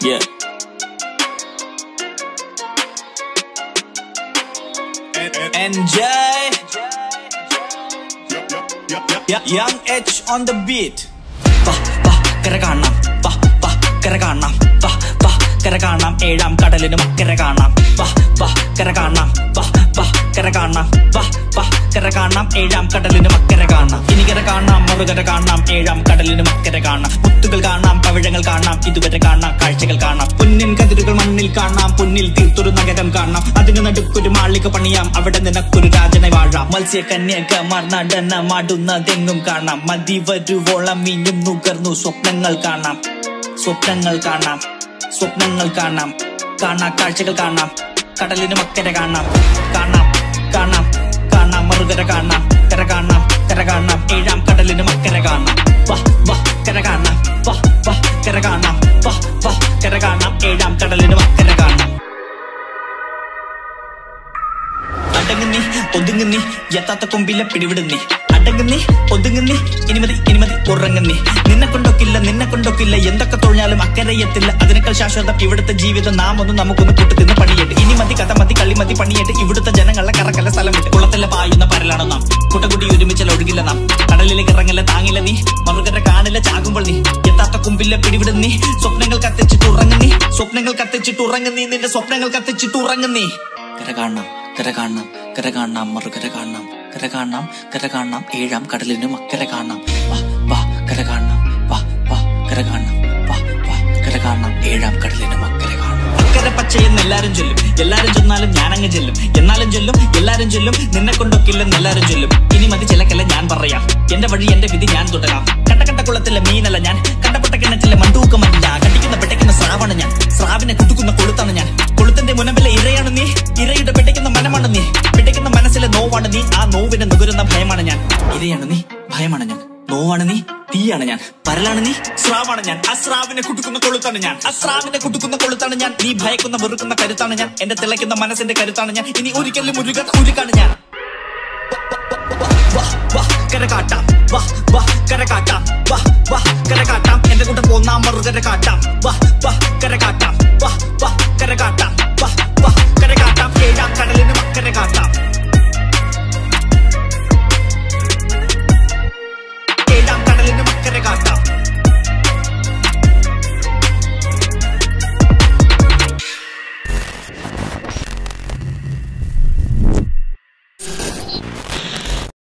Yeah. Enjoy. Yeah, Young H on the beat. വാ വാ കര കാണാം വാ വാ കര കാണാം വാ വാ കര കാണാം ഏഴാം കടലിനും അക്കരെ കാണാം വാ വാ കര കാണാം വാ വാ കര കാണാം വാ വാ കര കാണാം ഏഴാം കടലിനും അക്കരെ കാണാം ഇനി കര കാണാം മറുകര കാണാം ഏഴാം കടലിനും അക്കരെ കാണാം മുത്തുകൾ കാണാം പവിഴങ്ങൾ കാണാം ഇതുവരെ കാണാം കാഴ്ചകൾ കാണാം പൊന്നിൻ കതിരുകൾ മണ്ണിൽ കാണാം പൊന്നിൽ തീർത്തൊരു നഗരം കാണാം അതിന് നടുക്കൊരു മാളിക പണിയാം അവിടെ നിനക്കൊരു രാജനെ വാഴാം മത്സ്യ കന്യകമാർ നടന മാടുന്നതെങ്ങും കാണാം മതി വരുവോളം മീനും നുകർന്നു സ്വപ്നങ്ങൾ കാണാം സ്വപ്നങ്ങൾ കാണാം സ്വപ്നങ്ങൾ കാണാം കാണാ കാഴ്ചകൾ കാണാം കടലിനും അക്കരെ കാണാം കാണാം കാണാം കാണാം മറുകര കാണാം കര കാണാം കര കാണാം ഏഴാം കടലിനും അക്കരെ കാണാം വാ വാ കര കാണാം വാ വാ കര കാണാം വാ വാ കര കാണാം ഏഴാം കടലിനും അക്കരെ കാണാം അടങ്ങുന്നി ഒതുങ്ങുന്നി എത്താത്ത കൊമ്പിലെ പിടിവിടുന്നി അടങ്ങുന്നി ഒതുങ്ങുന്നി ഇനിമതി ഇനിമതി ഉറങ്ങുന്നി നിന്നെ കൊണ്ടൊക്കില്ല നിന്നെ കൊണ്ടൊക്കില്ല എന്തൊക്കെ തൊഴിഞ്ഞാലും അക്കരയെത്തില്ല അതിനേക്കാൾ ശാശ്വതം ഇവിടുത്തെ ജീവിതം നാം ഒന്നും നമുക്കൊന്ന് കൂട്ടി തിന്ന് പണിയിട്ട് ഇനി മതി കഥ മതി കളി മതി പണിയിട്ട് ഇവിടുത്തെ ജനങ്ങളെ കറക്കല്ല സ്ഥലം വിട്ട് കുളത്തിലെ പായുന്ന പരലാണ് നാം കുട്ടകുട്ടി ഒരുമിച്ചാൽ ഒഴുകില്ല നാം കടലിലേക്ക് ഇറങ്ങില്ല താങ്ങില്ല നീ മറുകര കാണില്ല ചാകുമ്പോൾ നീ എത്താത്ത കുമ്പിലെ പിടിവിടുന്നി സ്വപ്നങ്ങൾ കത്തിച്ചിട്ട് ഉറങ്ങുന്നി സ്വപ്നങ്ങൾ കത്തിച്ചിട്ട് ഉറങ്ങുന്നി നിന്റെ സ്വപ്നങ്ങൾ കത്തിച്ചിട്ട് ഉറങ്ങുന്നി കര കാണാം കര കാണാം കര കാണാം മറുകര കാണാം കര കാണാം കര കാണാം ഏഴാം കടലിനും അക്കരെ കാണാം വാ വാ കര കാണാം വാ വാ കര കാണാം വാ വാ കര കാണാം ഏഴാം കടലിനും അക്കരെ കാണാം അക്കരെ പച്ചയെന്ന് എല്ലാരും ചൊല്ലും എല്ലാരും ചെന്നാലും ഞാനങ്ങ് ചെല്ലും എന്നാലും ചൊല്ലും എല്ലാരും ചൊല്ലും നിന്നെ കൊണ്ടൊക്കില്ലെന്ന് എല്ലാരും ചൊല്ലും ഇനി മതി ചിലക്കല്ല ഞാൻ പറയാം എന്റെ വഴി എന്റെ വിധി ഞാൻ തുടരാം കണ്ട കണ്ട കുളത്തിലെ മീനല്ല ഞാൻ കണ്ടപ്പെട്ട കിണറ്റിലെ മണ്ടൂക്കമല്ല കടിക്കുന്ന പെട്ടയ്ക്കുന്ന സ്രാവാണ് ഞാൻ സ്രാവിനെ കുതുക്കുന്ന കൊളുത്താണ് ഞാൻ കൊളുത്തിന്റെ മുനമ്പിലെ ഇരയാണ് നീ ഇരയുടെ പെട്ടയ്ക്കുന്ന മനമാണ് നീ പെട്ടയ്ക്കുന്ന മനസ്സിലെ നോവാണ് നീ ആ നോവിനെ നുകരുന്ന ഭയമാണ് ഞാൻ ഇരയാണ് നീ ഭയമാണ് ഞാൻ നോവാണ് നീ തീയാണ് ഞാൻ പരലാണ് നീ സ്രാവാണ് ഞാൻ ആ സ്രാവിനെ കുട്ടുക്കുന്ന കൊളുത്താണ് ഞാൻ ആ സ്രാവിനെ കുട്ടുക്കുന്ന കൊളുത്താണ് ഞാൻ നീ ഭയക്കുന്ന വെറുക്കുന്ന കരുത്താണ് ഞാൻ എന്റെ തിളയ്ക്കുന്ന മനസ്സിന്റെ കരുത്താണ് ഞാൻ ഇനി ഒരിക്കലും ഉരുകാത്ത ഉരുക്കാണ് ഞാൻ വാ വാ കര കാട്ടാം വാ വാ കര കാട്ടാം വാ വാ കര കാട്ടാം എന്റെ കൂടെ പോന്നാം മറുകര കാട്ടാം വാ വാ കര കാട്ടാം വാ വാ കര കാട്ടാം